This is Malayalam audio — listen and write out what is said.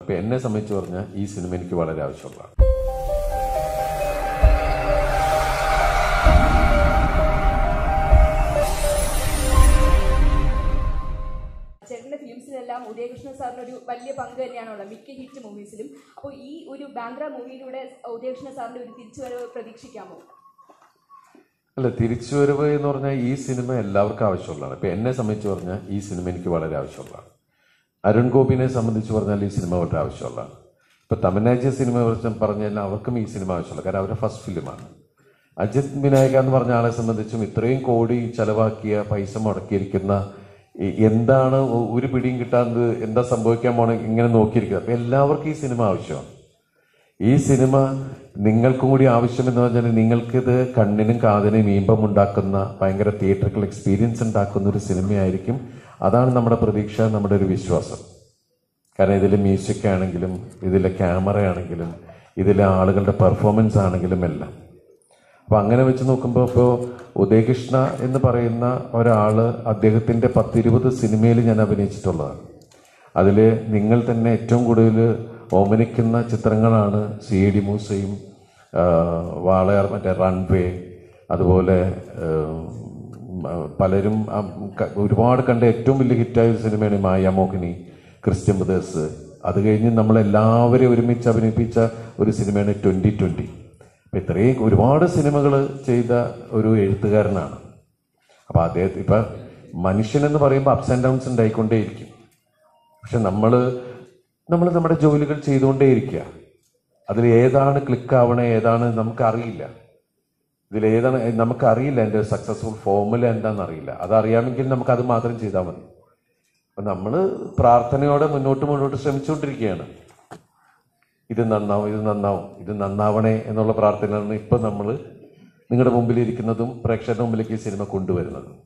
അപ്പൊ എന്നെ സംബന്ധിച്ച് പറഞ്ഞാൽ ഈ സിനിമ എനിക്ക് വളരെ ആവശ്യമുള്ളതാണ് ചേട്ടന്റെ ഫിലിംസിലെല്ലാം ഉദയകൃഷ്ണൻ സാറിന് ഒരു വലിയ പങ്ക് തന്നെയാണുള്ളത് മിക്ക ഹിറ്റ് മൂവീസിലും അപ്പോൾ ഈ ഒരു ബാന്ദ്ര മൂവിയിലൂടെ ഉദയകൃഷ്ണൻ സാറിന്റെ ഒരു തിരിച്ചുവരവ് പ്രതീക്ഷിക്കാമോ അല്ല തിരിച്ചുവരവ് എന്ന് പറഞ്ഞാൽ ഈ സിനിമ എല്ലാവർക്കും ആവശ്യമുള്ളതാണ് ഇപ്പൊ എന്നെ സംബന്ധിച്ച് പറഞ്ഞാൽ ഈ സിനിമ എനിക്ക് വളരെ ആവശ്യമുള്ളതാണ് അരുൺ ഗോപിനെ സംബന്ധിച്ച് പറഞ്ഞാൽ ഈ സിനിമ വളരെ ആവശ്യമുള്ളതാണ് ഇപ്പൊ തമിഴ്നാജ് സിനിമ കുറിച്ച് പറഞ്ഞാൽ അവർക്കും ഈ സിനിമ ആവശ്യമുള്ള കാരണം അവരുടെ ഫസ്റ്റ് ഫിലിമാണ് അജിത് വിനായക എന്ന് പറഞ്ഞ ആളെ സംബന്ധിച്ചും ഇത്രയും കോടി ചെലവാക്കിയ പൈസ മുടക്കിയിരിക്കുന്ന ഈ എന്താണ് ഒ- ഒരു പിടിയും കിട്ടാത്തത് എന്താ സംഭവിക്കാൻ പോണ ഇങ്ങനെ നോക്കിയിരിക്കുന്നത് അപ്പൊ എല്ലാവർക്കും ഈ സിനിമ ആവശ്യമാണ് ഈ സിനിമ നിങ്ങൾക്കും കൂടി ആവശ്യമെന്ന് പറഞ്ഞാൽ നിങ്ങൾക്കിത് കണ്ണിനും കാതിനും ഈമ്പം ഉണ്ടാക്കുന്ന ഭയങ്കര തിയേറ്ററിക്കൽ എക്സ്പീരിയൻസ് ഉണ്ടാക്കുന്ന ഒരു സിനിമയായിരിക്കും അതാണ് നമ്മുടെ പ്രതീക്ഷ നമ്മുടെ ഒരു വിശ്വാസം കാരണം ഇതിൽ മ്യൂസിക് ആണെങ്കിലും ഇതിലെ ക്യാമറ ആണെങ്കിലും ഇതിലെ ആളുകളുടെ പെർഫോമൻസ് ആണെങ്കിലും എല്ലാം അപ്പൊ അങ്ങനെ വെച്ച് നോക്കുമ്പോൾ ഇപ്പോൾ ഉദയകൃഷ്ണ എന്ന് പറയുന്ന ഒരാള് അദ്ദേഹത്തിന്റെ പത്തിരുപത് സിനിമയിൽ ഞാൻ അഭിനയിച്ചിട്ടുള്ളതാണ് അതിൽ നിങ്ങൾ തന്നെ ഏറ്റവും കൂടുതൽ ഓമനിക്കുന്ന ചിത്രങ്ങളാണ് സി ഡി മൂസയും ആ, വാളയാർ മറ്റേ റൺവേ അതുപോലെ ആ, പലരും ആ, ക- ഒരുപാട് കണ്ട ഏറ്റവും വലിയ ഹിറ്റായ ഒരു സിനിമയാണ് മായാമോഹിനി ക്രിസ്ത്യൻ ബ്രദേഴ്സ് അത് കഴിഞ്ഞ് നമ്മളെല്ലാവരെയും ഒരുമിച്ച് അഭിനയിപ്പിച്ച ഒരു സിനിമയാണ് ട്വന്റി ട്വന്റി അപ്പൊ ഇത്രയും ഒരുപാട് സിനിമകൾ ചെയ്ത ഒരു എഴുത്തുകാരനാണ് അപ്പൊ അദ്ദേഹം ഇപ്പൊ മനുഷ്യൻ എന്ന് പറയുമ്പോൾ അപ്സ് ആൻഡ് ഡൗൺസ് ഉണ്ടായിക്കൊണ്ടേയിരിക്കും പക്ഷെ നമ്മൾ നമ്മൾ നമ്മുടെ ജോലികൾ ചെയ്തുകൊണ്ടേയിരിക്കുക അതിൽ ഏതാണ് ക്ലിക്ക് ആവണേ ഏതാണ് നമുക്കറിയില്ല ഇതിൽ ഏതാണ് നമുക്കറിയില്ല എൻ്റെ സക്സസ്ഫുൾ ഫോമുല എന്താണെന്ന് അറിയില്ല അതറിയാമെങ്കിൽ നമുക്ക് അത് മാത്രം ചെയ്താൽ മതി അപ്പൊ നമ്മൾ പ്രാർത്ഥനയോടെ മുന്നോട്ട് മുന്നോട്ട് ശ്രമിച്ചുകൊണ്ടിരിക്കുകയാണ് ഇത് നന്നാവും ഇത് നന്നാവും ഇത് നന്നാവണേ എന്നുള്ള പ്രാർത്ഥനയാണ് ഇപ്പൊ നമ്മൾ നിങ്ങളുടെ മുമ്പിൽ ഇരിക്കുന്നതും പ്രേക്ഷകരുടെ മുമ്പിലേക്ക് ഈ സിനിമ കൊണ്ടുവരുന്നത്